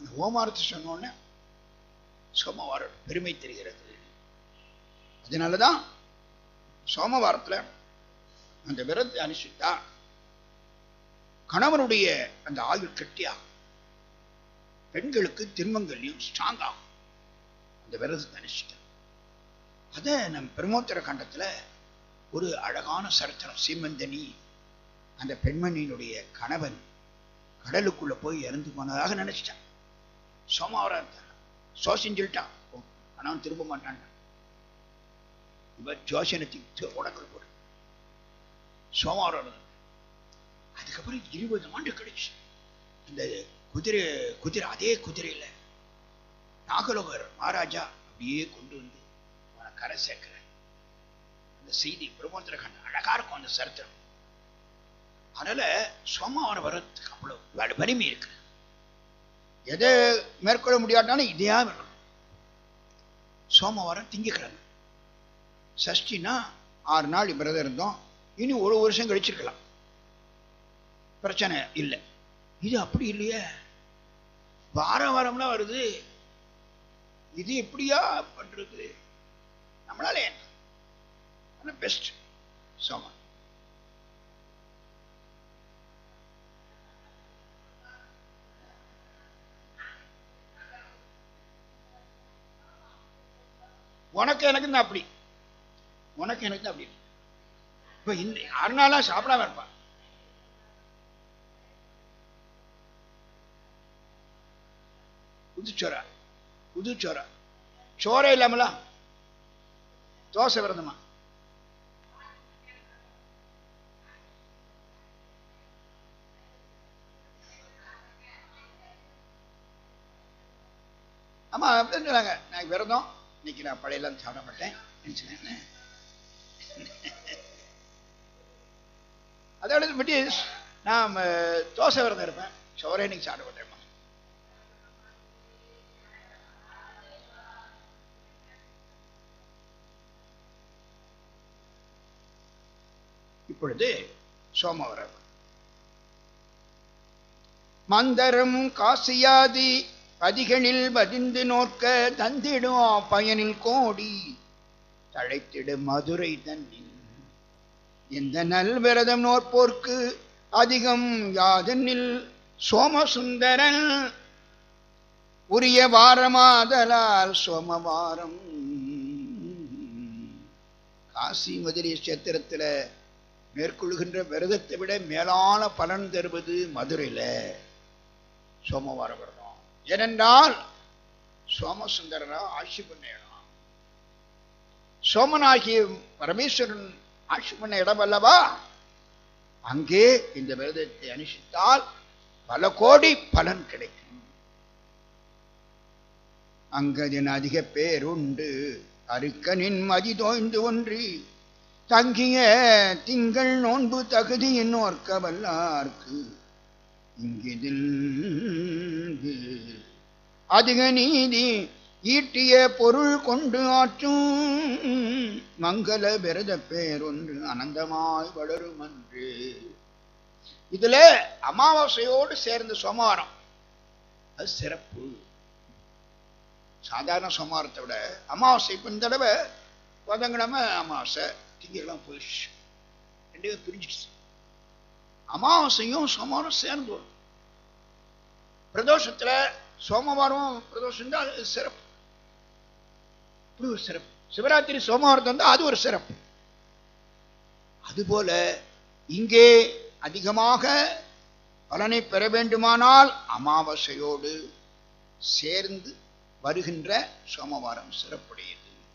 அந்த ஓமாரத்தை சொன்னோடனே சோமவாரம் பெருமை தெரிகிறது அதனாலதான் சோமவாரத்துல அந்த விரதத்தை அனுஷ்டித்தா கணவனுடைய அந்த ஆயுள் கட்டியா பெண்களுக்கு திருமங்கல்யம் ஸ்ட்ராங் ஆகும் அந்த விரதத்தை அனுஷ்டிக்க அத நம் பிரமோத்தர கண்டத்துல ஒரு அழகான சரித்திரம் சீமந்தனி அந்த பெண்மணியினுடைய கணவன் கடலுக்குள்ள போய் இறந்து போனதாக நினைச்சிட்டான் சோமாவரம் சோசின்னு சொல்லிட்டான் ஓ, கணவன் திரும்ப மாட்டான் இவ ஜோசனத்துக்கு உடக்கல் போடு சோமாவரம் இருந்தது. அதுக்கப்புறம் இருபது ஆண்டு கழிச்சு இந்த குதிரை குதிரை அதே குதிரையில நாகலோகர் மகாராஜா அப்படியே கொண்டு வந்து அவனை கரை சேர்க்கிற அந்த செய்தி பிரம்மோத்திர கண்ட அழகா இருக்கும் அந்த சரித்திரம் அதனால சோமாவரம் வர்றதுக்கு அவ்வளவு வலு- வலிமை இருக்கு எதை மேற்கொள்ள முடியாட்டாலும் இதையா இருக்கணும் சோமவாரம் திங்கக்கிழமை சஷ்டினா ஆறு நாள் விரதம் இருந்தோம் இனி ஒரு வருஷம் கழிச்சிருக்கலாம் பிரச்சனை இல்லை இது அப்படி இல்லையே வாரம் வாரம்லாம் வருது இது எப்படியா பண்றது நம்மளால என்ன பெஸ்ட் சோமன் உனக்கு எனக்கு தான் அப்படி உனக்கு எனக்கு தான் அப்படி இப்ப இந்த ஆறு நாளா சாப்பிடாம இருப்பான் புதுச்சோரா புதுச்சோரா சோறே இல்லாமலா தோசை விரதமா ஆமா அப்படின்னு சொன்னாங்க நான் விரதம் இன்னைக்கு நான் பழையெல்லாம் சாப்பிட மாட்டேன் நினைச்சேன் அதோட பற்றி நான் அஹ், தோசை விரதம் இருப்பேன் சோறே இன்னைக்கு சாப்பிட மாட்டேன் இப்பொழுது சோமவரம் மந்தரம் காசியாதி பதிகளில் பதிந்து நோக்க தந்திடும் பயனில் கோடி தழைத்திடு மதுரை தன்னில் எந்த நல்விரதம் நோற்போர்க்கு அதிகம் யாதெனில் சோமசுந்தரன் உரிய வாரமாதலால் சோமவாரம் காசி மதுரை கஷேத்திரத்துல மேற்கொள்கின்ற விரதத்தை விட மேலான பலன் தருவது மதுரையில சோமவார விரதம் ஏனென்றால் சோமசுந்தரரா ஆட்சி பண்ண இடம் சோமனாகிய பரமேஸ்வரன் ஆட்சி பண்ண இடம் அல்லவா அங்கே இந்த விரதத்தை அனுஷ்டித்தால் பல கோடி பலன் கிடைக்கும் அங்கதின் அதிக பேருண்டு அருக்கனின் மதி தோய்ந்து ஒன்றி தங்கிய திங்கள் நோன்பு தகுதியின் நோர்க்க வல்லார்க்கு இங்கிதில் அதிக நீதி ஈட்டிய பொருள் கொண்டு ஆற்றும் மங்கள விரத பேரொன்று அனந்தமாய் வளரும் அன்று இதுல அமாவாசையோடு சேர்ந்த சோமவாரம் அது சிறப்பு சாதாரண சோமவாரத்தை விட அமாவாசை இப்ப இந்த தடவை புதன்கிழமை அமாவாசை திங்கெல்லாம் போயிடுச்சு ரெண்டுமே பிரிஞ்சிடுச்சு அமாவாசையும் சோமவாரம் சேர்ந்து வரும் பிரதோஷத்துல சோமவாரம் பிரதோஷம் தான் அது சிறப்பு இப்படி ஒரு சிறப்பு சிவராத்திரி சோமவாரத்தை வந்து அது ஒரு சிறப்பு அதுபோல இங்கே அதிகமாக பலனை பெற வேண்டுமானால் அமாவாசையோடு சேர்ந்து வருகின்ற சோமவாரம் சிறப்புடையது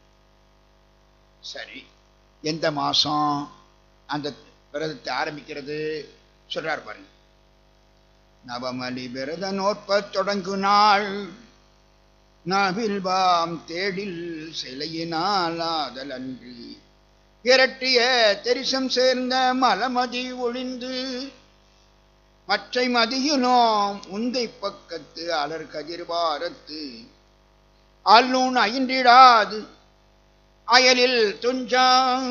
சரி எந்த மாசம் அந்த விரதத்தை ஆரம்பிக்கிறது சொல்றார் பாருங்க நவமலி விரத நோற்பத் தொடங்கு நாள் நாவில்வாம் தேடில் சிலையினால் ஆதலன்றி இரட்டிய தெரிசம் சேர்ந்த மலமதி ஒளிந்து மற்றை மதியினோம் உந்தை பக்கத்து அலர் கதிர்வாரத்து அல்லூன் அயின்றிடாது அயலில் துஞ்சா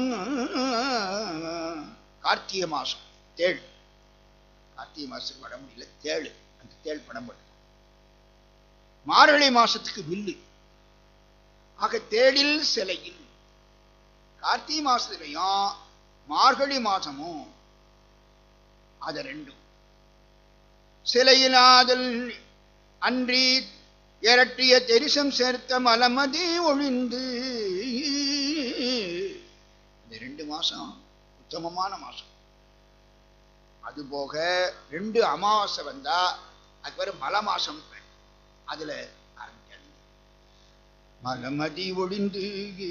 கார்த்திகை மாசம் தேள் கார்த்திகை மாசத்துக்கு படம் இல்லை தேள் அந்த தேள் படம் போட்டு மார்கழி மாசத்துக்கு வில்லு ஆக தேடில் சிலையில் கார்த்திகை மாசத்துலயும் மார்கழி மாசமும் அது ரெண்டும் சிலையிலாதல் அன்றி இரட்டிய தெரிசம் சேர்த்த மலமதி ஒழிந்து இந்த ரெண்டு மாசம் உத்தமமான மாசம் அது போக ரெண்டு அமாவாசை வந்தா அது பேரு மல மாசம் அதுல ஆரம்பிக்காது மலமதி ஒழிந்து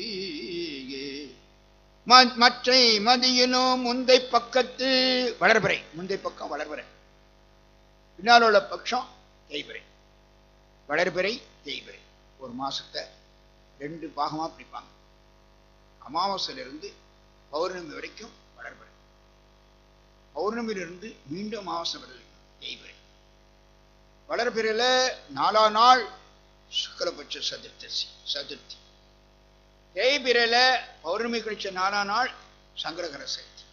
ம- மற்றை மதியினோ முந்தை பக்கத்து வளர்பிறை முந்தை பக்கம் வளர்பிறை பின்னால் உள்ள பட்சம் தேய்பிறை வளர்பிறை தேய்பிறை ஒரு மாசத்தை ரெண்டு பாகமா பிரிப்பாங்க அமாவாசையிலிருந்து பௌர்ணமி வரைக்கும் வளர்பிறை பௌர்ணமியிலிருந்து மீண்டும் அமாவாசை வரைக்கும் தேய்பிறை வளர்பிறையில நாலா நாள் சுக்கலபட்ச சதுர்த்தசி சதுர்த்தி தேய்பிறையில பௌர்ணமி கழிச்ச நாலா நாள் சங்கரகர சதுர்த்தி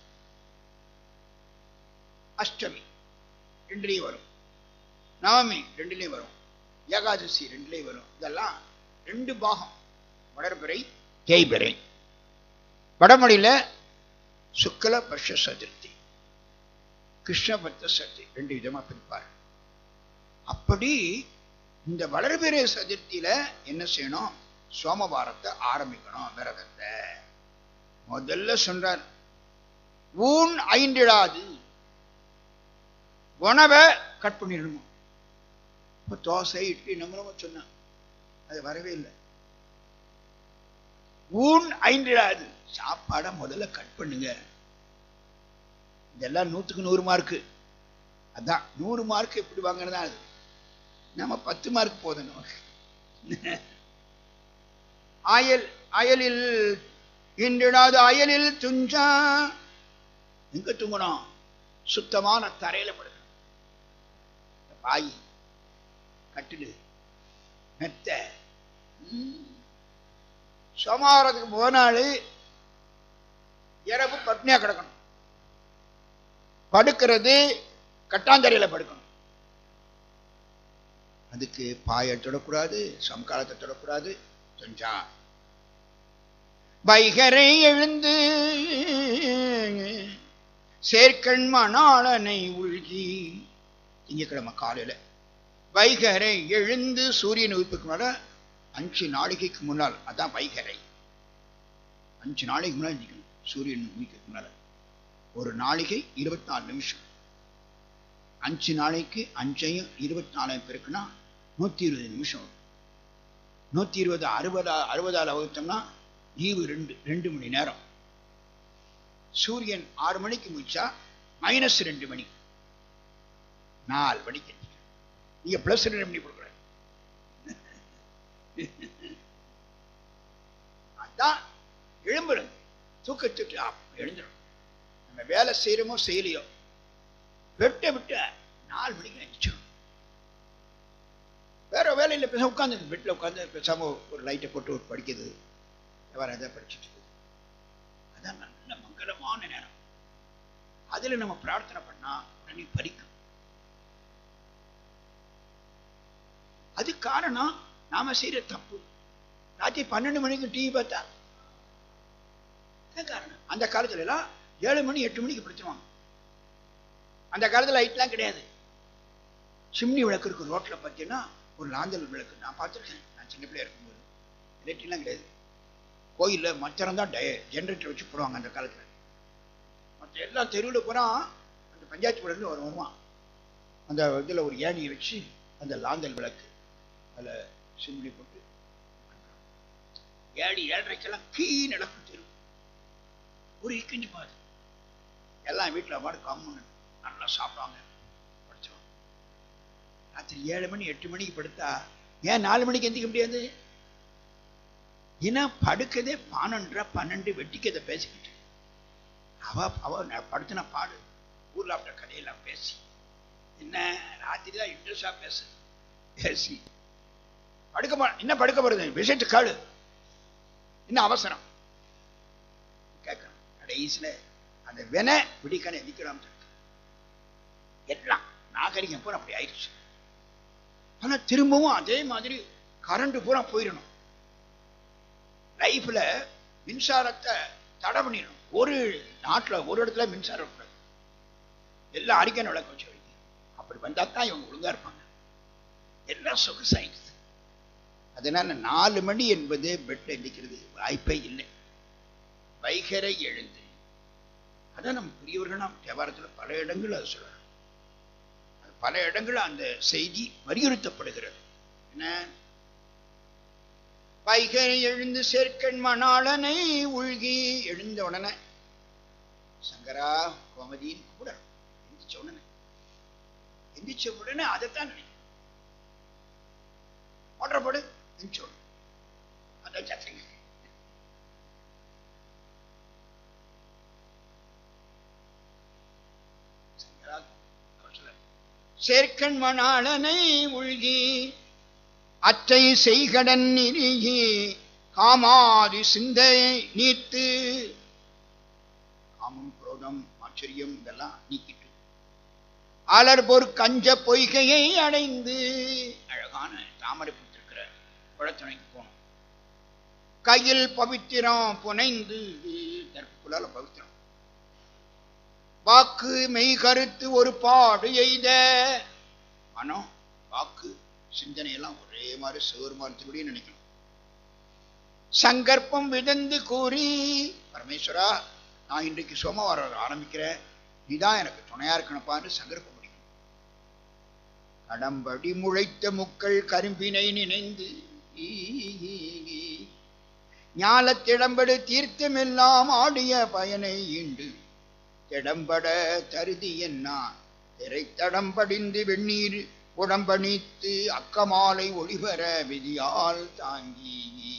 அஷ்டமி ரெண்டுலேயும் வரும் நவமி ரெண்டுலேயும் வரும் ஏகாதசி ரெண்டுலேயும் வரும் இதெல்லாம் ரெண்டு பாகம் வளர்பிறை தேய்பிறை வடமொழியில சுக்கல பட்ச சதுர்த்தி கிருஷ்ணபத்த சதுர்த்தி ரெண்டு விதமா பிரிப்பார் அப்படி இந்த வளர்பிறை சதுர்த்தியில என்ன செய்யணும் சோமவாரத்தை ஆரம்பிக்கணும் விரதத்தை முதல்ல சொல்றார் ஊன் ஐந்திடாது உணவை கட் பண்ணிடணும் இப்போ தோசை இட்லி நம்மளமா சொன்னான் அது வரவே இல்லை ஊன் ஐந்திடாது சாப்பாடை முதல்ல கட் பண்ணுங்க இதெல்லாம் நூற்றுக்கு நூறு மார்க்கு அதான் நூறு மார்க் எப்படி வாங்கினதா அது நம்ம பத்து மார்க் போதும் நமக்கு அயல் அயலில் இன்றிடாது அயலில் துஞ்சா எங்க தூங்கணும் சுத்தமான தரையில படுக்கணும் பாய் கட்டிலு மெத்த ம். சோமாரத்துக்கு போனாலு இரவு பட்னியா கிடக்கணும் படுக்கிறது கட்டாந்தரையில படுக்கணும் அதுக்கு பாயை தொடக்கூடாது சம்காலத்தை தொடக்கூடாது துஞ்சா வைகரை எழுந்து சேர்க்கண் மணாளனை உள்கி திங்கக்கிழமை காலையில வைகரை எழுந்து சூரியன் உயிர்ப்புக்கு முன்னால அஞ்சு நாளிகைக்கு முன்னால் அதான் வைகரை அஞ்சு நாளைக்கு முன்னால் நிற்கணும் சூரியன் உயிர்ப்புக்கு முன்னால ஒரு நாளிகை இருபத்தி நாலு நிமிஷம் அஞ்சு நாளைக்கு அஞ்சையும் இருபத்தி நாலையும் பெருக்குன்னா நூத்தி இருபது நிமிஷம் வரும். நூத்தி இருபது அறுபதா அறுபதால வகுத்தோம்னா லீவு ரெண்டு ரெண்டு மணி நேரம் சூரியன் ஆறு மணிக்கு முடிச்சா மைனஸ் ரெண்டு மணி நாலு மணிக்கு எந்திரிக்கணும். நீங்க பிளஸ் ரெண்டு மணி கொடுக்குற அதான் எழும்புறோம் தூக்கத்துக்கு எழுந்துடும் நம்ம வேலை செய்யறோமோ செய்யலையோ வெட்ட விட்ட நாலு மணிக்கு அடிச்சோம் வேற வேலையில் பேச உட்காந்து பெட்டில் உட்காந்து பேசாம ஒரு லைட்டை போட்டு ஒரு படிக்கிறது வேற எதாவது படிச்சுட்டு இருக்குது. அதான் நல்ல மங்களமான நேரம் அதுல நம்ம பிரார்த்தனை பண்ணா உடனே பறிக்கும் அது காரணம் நாம செய்யற தப்பு ராத்திரி பன்னெண்டு மணிக்கு டிவி பார்த்தா அதான் காரணம் அந்த காலத்துல எல்லாம் ஏழு மணி எட்டு மணிக்கு படுத்துருவாங்க அந்த காலத்துல லைட்லாம் கிடையாது சிம்னி விளக்கு இருக்கு ரோட்ல பார்த்தீங்கன்னா ஒரு லாந்தல் விளக்கு நான் பார்த்துருக்கேன் நான் சின்ன பிள்ளையா இருக்கும்போது எலக்ட்ரிலாம் கிடையாது கோயில்ல மச்சரம் தான் ஜென்ரேட்டர் வச்சு போடுவாங்க அந்த காலத்துல மற்ற எல்லா தெருவில் பூரா அந்த பஞ்சாயத்து போர்டுல ஒரு வருவான் அந்த இதுல ஒரு ஏணியை வச்சு அந்த லாந்தல் விளக்கு அதுல சிம்னி போட்டு ஏழு ஏழரைக்கெல்லாம் கீ நடக்கும் தெரு ஒரு இக்கிஞ்சு பாரு எல்லாம் வீட்டில் பாடு கம்முன்னு நல்லா சாப்பிடுவாங்க படிச்சோம் ராத்திரி ஏழு மணி எட்டு மணிக்கு படுத்தா ஏன் நாலு மணிக்கு எந்திக்க முடியாது ஏன்னா படுக்கதே பன்னெண்டரை பன்னெண்டு வெட்டிக்கதை பேசிக்கிட்டு அவ அவ ந- படுத்தின பாடு ஊர்ல அப்படி கதையெல்லாம் பேசி என்ன ராத்திரி தான் இன்ட்ரெஸ்டா பேசு பேசி படுக்க போ என்ன படுக்க போறது விஷயத்து காடு என்ன அவசரம் கேட்கணும் கடைசியில அந்த வென விடிக்கணை எதிக்கலாம் எல்லாம் நாகரிகம் பூரா அப்படி ஆயிடுச்சு ஆனா திரும்பவும் அதே மாதிரி கரண்ட் பூரா போயிடணும் லைஃப்ல மின்சாரத்தை தடை பண்ணிடணும் ஒரு நாட்டுல ஒரு இடத்துல மின்சாரம் இருக்கக்கூடாது எல்லாம் அடிக்க விளக்க வச்சு வைங்க அப்படி வந்தா தான் இவங்க ஒழுங்கா இருப்பாங்க எல்லாம் சொகுசாயிடுது அதனால நாலு மணி என்பது பெட்ல எந்திக்கிறது வாய்ப்பே இல்லை வைகரை எழுந்து அதான் நம்ம பெரியவர்கள் நாம் தேவாரத்தில் பல இடங்கள் அது சொல்றாங்க அது பல இடங்கள் அந்த செய்தி வலியுறுத்தப்படுகிறது என்ன வைகரை எழுந்து சேர்க்கன் மணாளனை உள்கி எழுந்த உடனே சங்கரா கோமதின்னு கூட எந்திரிச்ச உடனே எந்திரிச்ச உடனே அதைத்தான் நினைக்கும் ஓட்டப்படு எந்திரிச்ச உடனே அதான் சத்தங்க சங்கரா அவர் சொல்றார், சேர்க்கன் மணாளனை உள்கி அற்றை செய்கடன் நிறுகி காமாதி சிந்தை நீத்து காமம் குரோதம் ஆச்சரியம் இதெல்லாம் நீக்கிட்டு அலர் பொற் கஞ்ச பொய்கையை அடைந்து அழகான தாமரை பூத்திருக்கிற குளத்துணைக்கு போனோம் கையில் பவித்திரம் புனைந்து தற்புக்குள்ளால பவித்திரம் வாக்கு மெய் கருத்து ஒரு பாடு எய்த மனம் வாக்கு சிந்தனை எல்லாம் ஒரே மாதிரி சிவருமானத்துபடி நினைக்கணும் சங்கற்பம் விதந்து கூறி பரமேஸ்வரா நான் இன்றைக்கு சோமவாரம் ஆரம்பிக்கிறேன் நீதான் எனக்கு துணையா இருக்கணுப்பான்னு சங்கற்பம் முடிக்கணும் கடம்படி முளைத்த முக்கள் கரும்பினை நினைந்து ஞாலத்திடம்படு தீர்த்தமெல்லாம் ஆடிய பயனை ஈண்டு திடம்பட தருதி என்னா திரைத்தடம்படிந்து வெந்நீர் உடம்பணித்து அக்கமாலை ஒளிவர விதியால் தாங்கி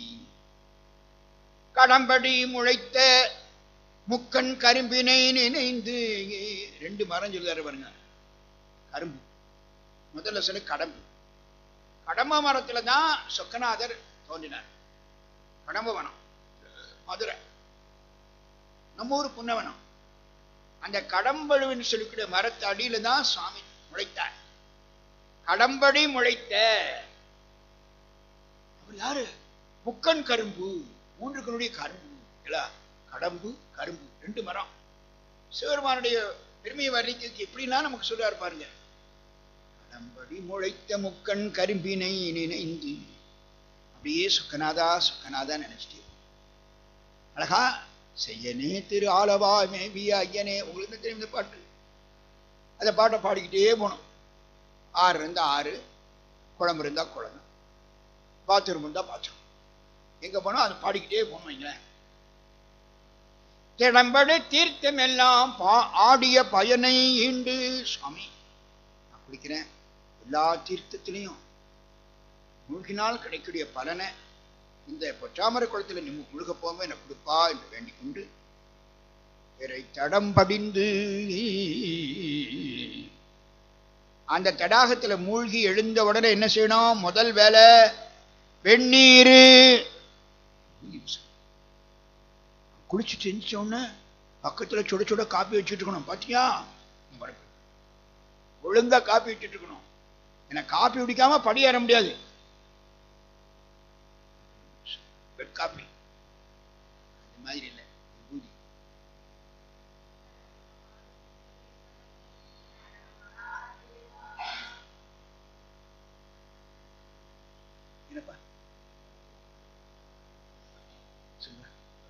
கடம்படி முளைத்த முக்கன் கரும்பினை நினைந்து ரெண்டு மரம் சொல்லுறாரு பாருங்க கரும்பு முதல்ல சொல்லு கடம்பு கடம்ப மரத்துல தான் சொக்கநாதர் தோன்றினார் கடம்ப வனம் மதுரை நம்ம ஊர் புன்னவனம் அந்த கடம்பழுவின்னு சொல்லிக்கூடிய மரத்து அடியில தான் சுவாமி முளைத்தார் கடம்படி முளைத்த அவர் யாரு முக்கன் கரும்பு மூன்று கருடைய கரும்பு இல்ல கடம்பு கரும்பு ரெண்டு மரம் சிவருமானுடைய பெருமையை வர்ணிக்கிறது எப்படிலாம் நமக்கு சொல்றாரு பாருங்க கடம்படி முளைத்த முக்கன் கரும்பினை நினைந்து அப்படியே சுக்கநாதா சுக்கநாதா நினைச்சிட்டே அழகா செய்யனே திரு ஆலவா மேபி ஐயனே உங்களுக்கு தெரியும் இந்த பாட்டு அந்த பாட்டை பாடிக்கிட்டே போனோம் ஆறு இருந்தா ஆறு குழம்பு இருந்தா குழம்பு பாத்ரூம் இருந்தா பாத்ரூம் எங்க போனோம் அதை பாடிக்கிட்டே போனோம் வைங்களேன் திடம்படு தீர்த்தம் எல்லாம் பா ஆடிய பயனை ஈண்டு சுவாமி நான் குடிக்கிறேன் எல்லா தீர்த்தத்திலையும் மூழ்கினால் கிடைக்கக்கூடிய பலனை இந்த பொற்றாமரை குளத்தில் நிம்மு முழுக போகாம எனக்கு கொடுப்பா என்று வேண்டிக் கொண்டு பிறை தடம் படிந்து அந்த தடாகத்துல மூழ்கி எழுந்த உடனே என்ன செய்யணும் முதல் வேலை வெந்நீர் குளிச்சுட்டு எந்திரிச்ச உடனே பக்கத்துல சுட சுட காப்பி வச்சுட்டு இருக்கணும் பாத்தியா ஒழுங்கா காப்பி வச்சுட்டு இருக்கணும் ஏன்னா காப்பி குடிக்காம படியேற முடியாது பெட் காப்பி அது மாதிரி இல்லை விபூதி என்னப்பா சொல்லுங்க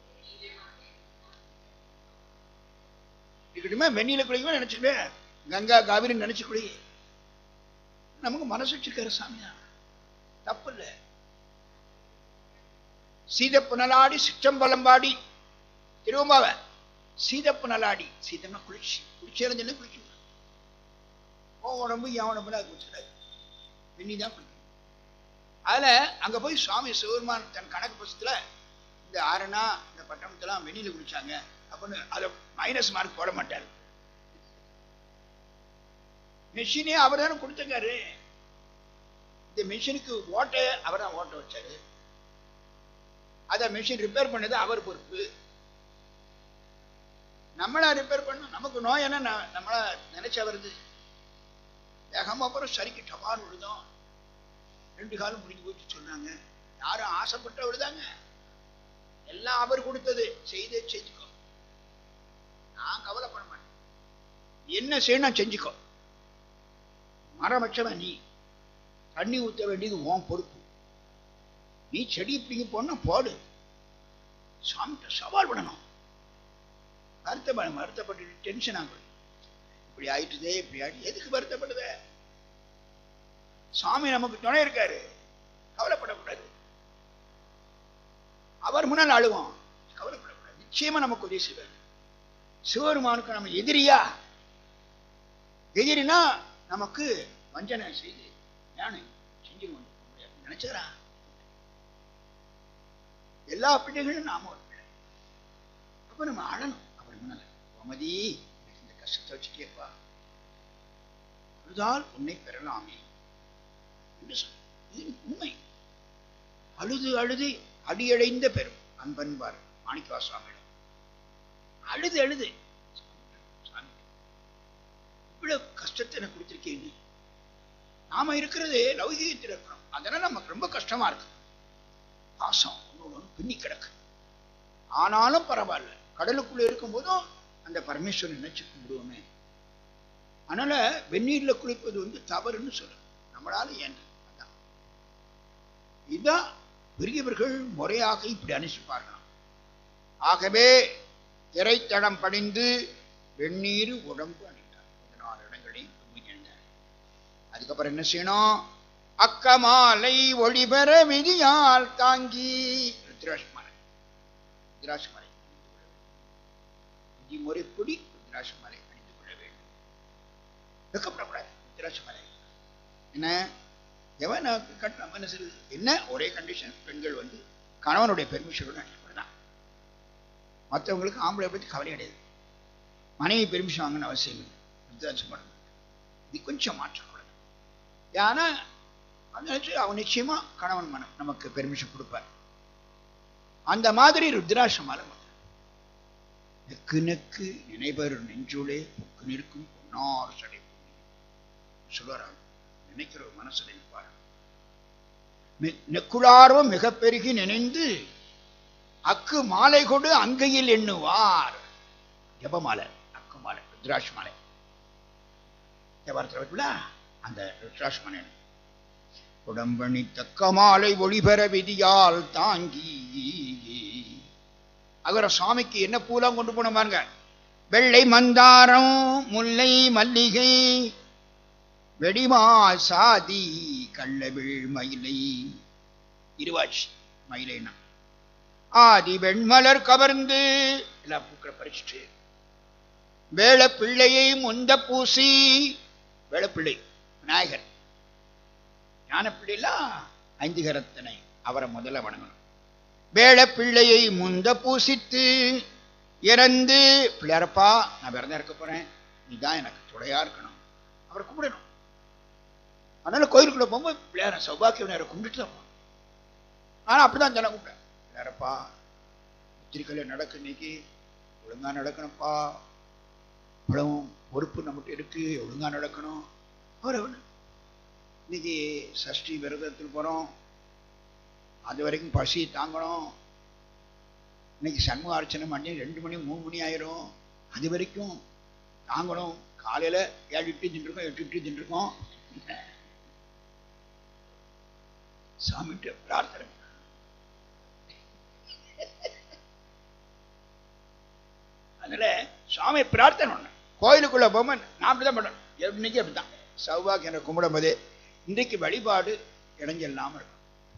இருக்கட்டுமே வெந்நில குளிக்குமே நினைச்சுக்குவேன் கங்கா காவிரி நினைச்சு குளி நமக்கு மனசு வச்சிருக்காரு சாமியா தப்பு இல்லை சீத புனலாடி சிற்றம்பலம்பாடி திருவம்பாவ சீத புனலாடி சீதம்னா குளிர்ச்சி குளிச்சேரஞ்சு குளிக்கணும் ஓ உடம்பு என் உடம்புல குளிச்சிடாது வெண்ணி தான் குளிக்கணும் அதுல அங்க போய் சுவாமி சிவருமான் தன் கணக்கு புஸ்தத்துல இந்த ஆரணா இந்த பட்டணத்தெல்லாம் வெண்ணில குளிச்சாங்க அப்படின்னு அதை மைனஸ் மார்க் போட மாட்டார் மெஷினே அவர் தானே கொடுத்துருக்காரு இந்த மிஷினுக்கு ஓட்டை அவர் தான் ஓட்ட வச்சாரு அதை மிஷின் ரிப்பேர் பண்ணது அவர் பொறுப்பு நம்மளா ரிப்பேர் பண்ணும் நமக்கு நோய் என்ன ந- நம்மளா நினைச்சா வருது வேகமா அப்புறம் சரிக்கு டபால் விழுதும் ரெண்டு காலம் முடிஞ்சு போச்சு சொன்னாங்க யாரும் ஆசைப்பட்டு விடுதாங்க எல்லாம் அவர் கொடுத்தது செய்தே செஞ்சுக்கோ நான் கவலைப்பட மாட்டேன் என்ன செய்யணும் செஞ்சுக்கோ மரம் வச்சவன் நீ தண்ணி ஊற்ற வேண்டியது உன் பொறுப்பு நீ செடி பிடிங்க போனா போடு சாமிட்ட சவால் விடணும் வருத்தப்பட வருத்தப்பட்டு டென்ஷன் ஆகும் இப்படி ஆயிட்டுதே இப்படி ஆயிட்டு எதுக்கு வருத்தப்படுத சாமி நமக்கு துணை இருக்காரு கவலைப்படக்கூடாது அவர் முன்னால் அழுவோம் கவலைப்படக்கூடாது நிச்சயமா நமக்கு உதவி செய்வார் சிவபெருமானுக்கு நம்ம எதிரியா எதிரினா நமக்கு வஞ்சனை செய்து ஞானம் செஞ்சிருவோம் நினைச்சாரா எல்லா பிள்ளைகளும் நாம ஒரு பிள்ளை அப்ப நம்ம அழணும் அவர் முன்னால கோமதி எனக்கு இந்த கஷ்டத்தை வச்சுட்டேப்பா அழுதால் உன்னை பெறலாமே என்று சொன்ன இது உண்மை அழுது அழுது அடியடைந்த பெரும் அன்பன்பார் மாணிக்கவா சுவாமியிடம் அழுது அழுது சாமி இவ்வளவு கஷ்டத்தை எனக்கு கொடுத்திருக்கீங்க நாம இருக்கிறது லௌகீகத்தில் இருக்கிறோம் அதனால நமக்கு ரொம்ப கஷ்டமா இருக்கு பாசம் ஒன்று ஒன்று பின்னி கிடக்கு ஆனாலும் பரவாயில்ல கடலுக்குள்ள இருக்கும்போதும் அந்த பரமேஸ்வரன் நினைச்சு கும்பிடுவோமே அதனால வெந்நீர்ல குளிப்பது வந்து தவறுன்னு சொல்லு நம்மளால ஏன் அதான் இதுதான் பெரியவர்கள் முறையாக இப்படி அனுப்பிப்பார்களாம் ஆகவே திரைத்தடம் படிந்து வெந்நீர் உடம்பு அணிந்தார் பதினாறு இடங்களையும் கும்பிட்டார் அதுக்கப்புறம் என்ன செய்யணும் அக்கமாலை ஒளிபெற விதியால் தாங்கி ருத்ராஷ்மலை ருத்ராஷ்மலை விதிமுறைப்படி ருத்ராஷ்மலை அணிந்து கொள்ள வேண்டும் வெக்கப்படக்கூடாது ருத்ராஷ்மலை என்ன எவன் கட்ட மனசு என்ன ஒரே கண்டிஷன் பெண்கள் வந்து கணவனுடைய பெர்மிஷனோட அடிப்படைதான் மற்றவங்களுக்கு ஆம்பளை பற்றி கவலை கிடையாது மனைவி பெர்மிஷன் வாங்கணும் அவசியம் இல்லை ருத்ராட்சம் பண்ணணும் இது கொஞ்சம் மாற்றம் ஏன்னா நினைச்சு அவன் நிச்சயமா கணவன் மனம் நமக்கு பெர்மிஷன் கொடுப்பார் அந்த மாதிரி ருத்ராட்சமால நெக்கு நெக்கு நினைவர் நெஞ்சுளே புக்கு நிற்கும் பொன்னார் சடை சொல்லுறாங்க நினைக்கிற மனசுல நிற்பார் நெக்குளார்வம் மிக பெருகி நினைந்து அக்கு மாலை கொடு அங்கையில் எண்ணுவார் ஜபமாலை அக்கு மாலை ருத்ராட்ச மாலை ஜபாரத்தில் அந்த ருத்ராட்ச மாலை உடம்பணி தக்க மாலை ஒளிபெற விதியால் தாங்கி அவர சுவாமிக்கு என்ன பூலாம் கொண்டு போன பாருங்க வெள்ளை மந்தாரம் முல்லை மல்லிகை வெடிமா சாதி கள்ளவிழ் மயிலை இருவாட்சி மயிலைனா ஆதி வெண்மலர் கவர்ந்து எல்லா பூக்களை பறிச்சுட்டு வேள பிள்ளையை முந்த பூசி வேளப்பிள்ளை விநாயகர் ஞானப்பிள்ளைலாம் ஐந்து கரத்தனை அவரை முதல்ல வணங்கணும் வேள பிள்ளையை முந்த பூசித்து இறந்து பிள்ளையாரப்பா நான் விரதம் இருக்க போறேன் நீதான் எனக்கு துணையா இருக்கணும் அவரை கும்பிடணும் அதனால கோயிலுக்குள்ள போகும்போது பிள்ளையார சௌபாக்கிய விநாயகரை கும்பிட்டு தான் போகணும் ஆனா அப்படிதான் ஜனம் கும்பிட்டேன் பிள்ளையாரப்பா உத்திரிக்கலை நடக்கு இன்னைக்கு ஒழுங்கா நடக்கணும்ப்பா இவ்வளவு பொறுப்பு நம்மகிட்ட இருக்கு ஒழுங்கா நடக்கணும் அவரை இன்னைக்கு சஷ்டி விரதத்தில் போகிறோம் அது வரைக்கும் பசி தாங்கணும் இன்னைக்கு சண்முக அர்ச்சனை பண்ணி ரெண்டு மணி மூணு மணி ஆயிரும் அது வரைக்கும் தாங்கணும் காலையில் ஏழு இட்லி தின்றுருக்கோம் எட்டு இட்லி தின்றுருக்கோம் சாமிகிட்ட பிரார்த்தனை அதனால சுவாமி பிரார்த்தனை ஒண்ணு கோயிலுக்குள்ள போகும்போது நான் அப்படிதான் பண்ணணும் இன்னைக்கு அப்படித்தான் சௌபாகியனை கும்பிடும் போதே இன்றைக்கு வழிபாடு இடைஞ்சல்லாம இருக்கும்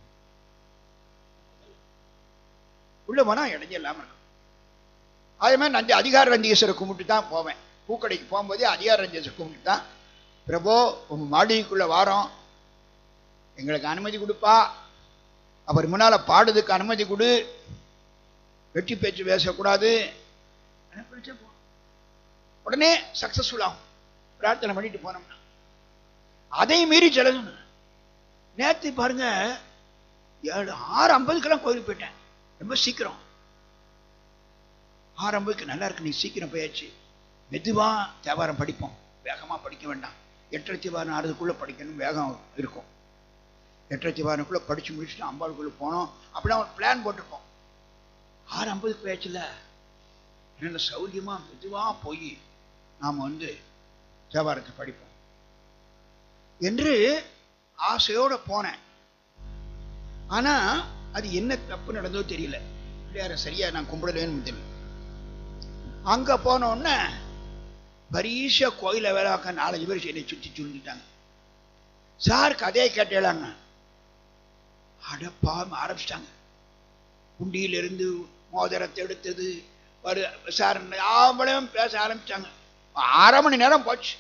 உள்ள போனா இடைஞ்சல்லாம இருக்கும் அதே மாதிரி நான் அதிகார ரஞ்சீஸ்வரை கும்பிட்டு தான் போவேன் பூக்கடைக்கு போகும்போதே அதிகார ரஞ்சீஸ்வரை கும்பிட்டு தான் பிரபோ உங்க மாளிகைக்குள்ள வாரோம் எங்களுக்கு அனுமதி கொடுப்பா அவர் முன்னால பாடுறதுக்கு அனுமதி கொடு வெற்றி பேச்சு பேசக்கூடாது உடனே சக்சஸ்ஃபுல் ஆகும் பிரார்த்தனை பண்ணிட்டு போனோம்னா அதை மீறி செலவு நேற்று பாருங்க ஏழு ஆறு ஐம்பதுக்கெல்லாம் கோயிலுக்கு போயிட்டேன் ரொம்ப சீக்கிரம் ஆறு ஐம்பதுக்கு நல்லா இருக்கு நீ சீக்கிரம் போயாச்சு மெதுவா தேவாரம் படிப்போம் வேகமா படிக்க வேண்டாம் எட்டரை தேவாரம் ஆறுதுக்குள்ள படிக்கணும் வேகம் இருக்கும் எட்டரை திவானுக்குள்ளே படித்து முடிச்சுட்டு அம்பாளுக்குள்ளே போனோம் அப்படின்னா ஒரு பிளான் போட்டிருப்போம் ஆறு ஐம்பதுக்கு போயாச்சுல என்ன சௌரியமாக மெதுவாக போய் நாம் வந்து தேவாரத்தை படிப்போம் என்று ஆசையோடு போனேன் ஆனால் அது என்ன தப்பு நடந்தோ தெரியல பிள்ளையார சரியா நான் கும்பிடலேன்னு தெரியல அங்கே போனோடனே பரீஷ கோயில வேலை நாலஞ்சு பேர் என்னை சுற்றி சுருந்துட்டாங்க சார் கதையை கேட்டேலாங்க அடப்பா ஆரம்பிச்சிட்டாங்க குண்டியிலிருந்து மோதிரத்தை எடுத்தது ஒரு விசாரணை ஆம்பளையும் பேச ஆரம்பிச்சாங்க அரை மணி நேரம் போச்சு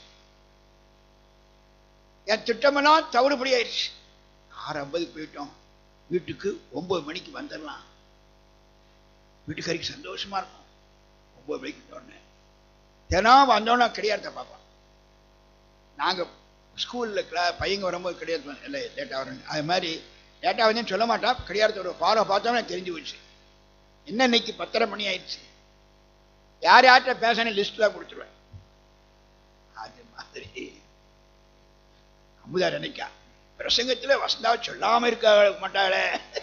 என் திட்டமெல்லாம் தவறுபடி ஆயிடுச்சு ஆறு ஐம்பதுக்கு போயிட்டோம் வீட்டுக்கு ஒன்பது மணிக்கு வந்துடலாம் வீட்டுக்காரிக்கு சந்தோஷமா இருக்கும் ஒன்பது மணிக்கு உடனே தினம் வந்தோன்னா கிடையாத பார்ப்போம் நாங்கள் ஸ்கூலில் கிளா பையங்க வரும்போது கிடையாது இல்லை லேட்டாக வரணும் அது மாதிரி லேட்டாக வந்து சொல்ல மாட்டா கிடையாது ஒரு ஃபாலோ பார்த்தோம்னா தெரிஞ்சு போச்சு என்ன இன்னைக்கு பத்தரை மணி ஆயிடுச்சு யார் யார்கிட்ட பேசணும் லிஸ்ட்லாம் கொடுத்துருவேன் அது மாதிரி அமுதா நினைக்கா பிரசங்கத்தில் வசந்தா சொல்லாம இருக்க மாட்டாளே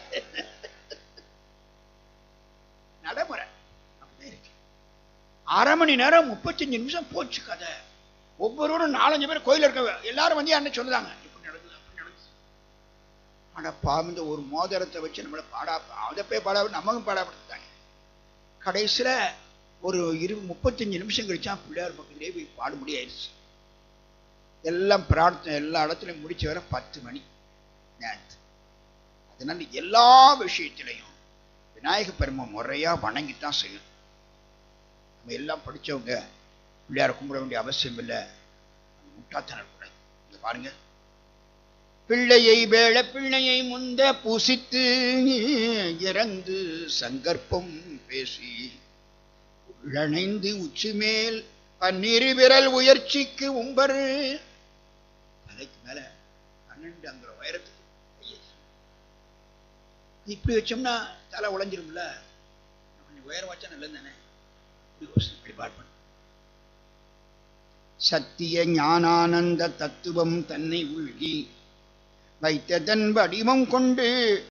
நடைமுறை அப்படிதான் இருக்கு அரை மணி நேரம் முப்பத்தஞ்சு நிமிஷம் போச்சு கதை ஒவ்வொருவரும் நாலஞ்சு பேர் கோயில் இருக்க எல்லாரும் வந்து என்ன சொல்லுதாங்க இப்படி நடந்தது அப்படி நடந்தது ஆனா பாம்பு ஒரு மோதிரத்தை வச்சு நம்மளை பாடா அதை போய் பாடா நமக்கும் பாடாப்படுத்தாங்க கடைசியில ஒரு இரு முப்பத்தஞ்சு நிமிஷம் கழிச்சா பிள்ளையார் பக்கத்திலே போய் பாட முடியாயிருச்சு எல்லாம் பிரார்த்தனை எல்லா இடத்துலையும் முடிச்ச வர பத்து மணி நேரத்து அதனால எல்லா விஷயத்திலையும் விநாயக பெருமை முறையா வணங்கித்தான் செய்யணும் நம்ம எல்லாம் படிச்சவங்க பிள்ளையார கும்பிட வேண்டிய அவசியம் இல்லை முட்டாத்தனம் கூட இங்க பாருங்க பிள்ளையை வேள பிள்ளையை முந்த பூசித்து இறந்து சங்கற்பம் பேசி உள்ளணைந்து உச்சி மேல் பன்னிரு விரல் உயர்ச்சிக்கு உம்பர் தலைக்கு மேல பன்னெண்டு அங்குற உயரத்துக்கு கையை. இப்படி வச்சோம்னா தலை உழைஞ்சிரும்ல கொஞ்சம் உயரம் வச்சா நல்லது தானே இப்படி யோசி- இப்படி பார்ப்பேன் சத்திய ஞானானந்த தத்துவம் தன்னை உள்கி வைத்த தன் வடிவம் கொண்டு